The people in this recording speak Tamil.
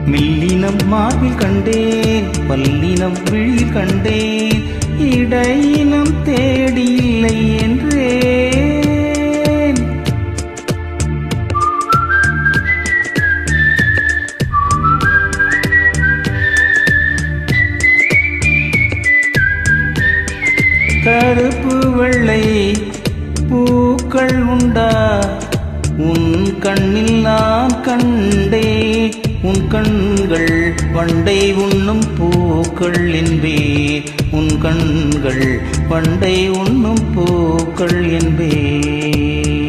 மெல்லினம் மார்பில் கண்டேன் பல்லினம் விழில் கண்டேன் இடையினம் தேடி இல்லை என்றேன் கருப்பு வெள்ளை பூக்கள் உண்டா உன் கண்ணில் நான் கண்டே உன் கண்கள் பண்டை உண்ணும் பூக்கள் என்பே உன் கண்கள் பண்டை உண்ணும் பூக்கள் என்பே